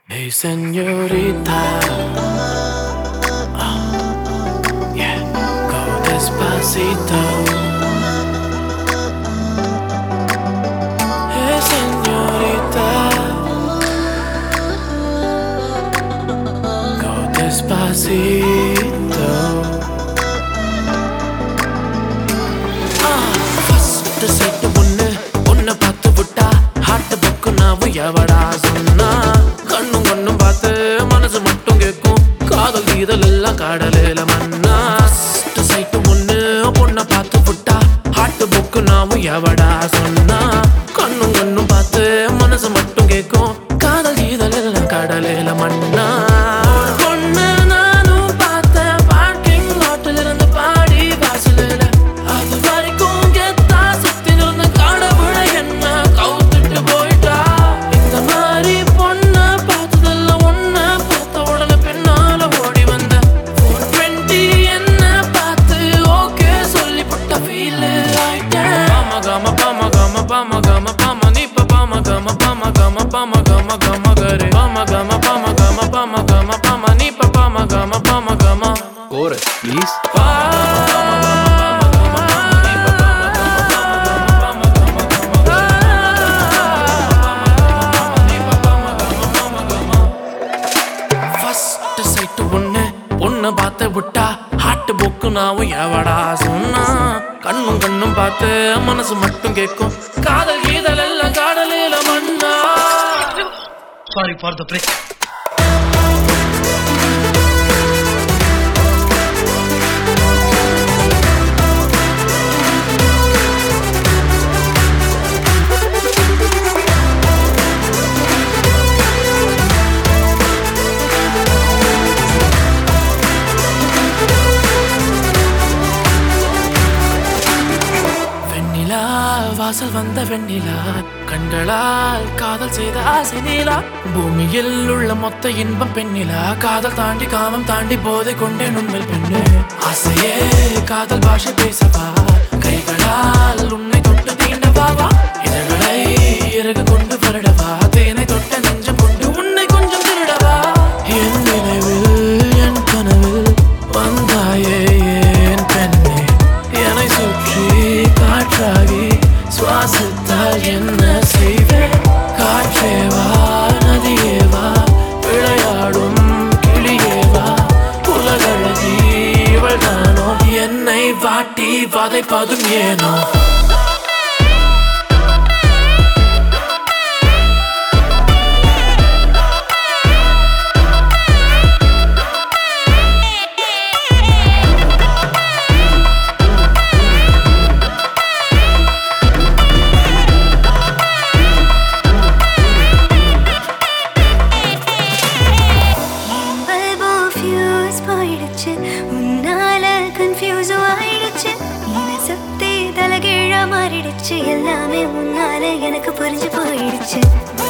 Hey, señorita. Oh, yeah, go despacito. Hey, señorita. Go despacito. First sight ஒண்ணு ஒன்ன பார்த்து விட்டா ஹார்ட் புக்கு நான் எவடா சொன்னா கண்ணும் கண்ணும் பார்த்து மனசு மட்டும் கேட்கும் காதல் கீதல் எல்லாம் கடலில மண்ணா ஃபர்ஸ்ட் சைட் ஒண்ணு பொண்ண பார்த்து விட்டா ஹார்ட் புக்கு நான் எவடா சொன்னா கண்ணும் கண்ணும் பார்த்து மனசு மட்டும் கேட்கும் காதல் கீதல் எல்லாம் கடலில மண்ணா பொண்ணு நானும் பார்த்தேன் பார்க்கிங் லாட்டில் இருந்து பாடி வாசலில் அது வரைக்கும் கெத்தா சுத்தி நிறந்த கடவுளை என்ன கவுத்துட்டு போயிட்டா இந்த மாதிரி பொண்ண பார்த்ததெல்லாம் ஒன்ன பார்த்த உடனே பின்னால ஓடி வந்த ஃபோர் டுவெண்ட்டி என்ன பார்த்து ஓகே சொல்லி புட்ட ஃபீல் ஆயிட்டேன் பாம கம பாம கம பாம கம பாம நீ இப்ப பாம கம பாம கம பாம கம கம கரு பாம கம பாம கம பாம கம பாம நீ இப்ப பாம கம பாம கம கோரஸ் ப்ளீஸ் ஃபர்ஸ்ட் சைட்டு ஒண்ணு பொண்ணு பார்த்து விட்டா ஹார்ட் புக்கு நாவும் எவடா சொன்னா கண்ணும் கண்ணும் பார்த்து மனசு மட்டும் கேட்கும் காதல் கீதல் எல்லாம் காதலில மண்ணா சாரி ஃபார் த பிரேக் வெண்ணிலா வாசல் வந்த வெண்ணிலா கண்களால் காதல் செய்த ஆசை நீலா பூமியில் உள்ள மொத்த இன்பம் பெண்ணிலா காதல் தாண்டி காமம் தாண்டி போதை கொண்டேன் உண்மை பெண்ணு ஆசையே காதல் பாஷை பேசவா கைகளால் உன்னை தொட்டு தீண்டவாவா இதழ்களை இறகு கொண்டு வருடவா தேனை தொட்ட நெஞ்சம் கொண்டு உன்னை கொஞ்சம் திருடவா என் நினைவில் என் கனவில் வந்தாயே என் பெண்ணே என்னை சுற்றி காற்றாகி சுவாசித்தால் என்ன செய்வேன் காற்றேவா நதியேவா விளையாடும் கிளியேவா உலகழகி இவள் தானோ என்னை வாட்டி வதைப்பதும் ஏனோ பல்பும் ஃபியூஸ் போயிடுச்சு உன்னால கன்ஃபியூஸும் ஆயிடுச்சு இன சுத்தி தலைகீழா மாறிடுச்சு எல்லாமே முன்னால எனக்கு புரிஞ்சு போயிடுச்சு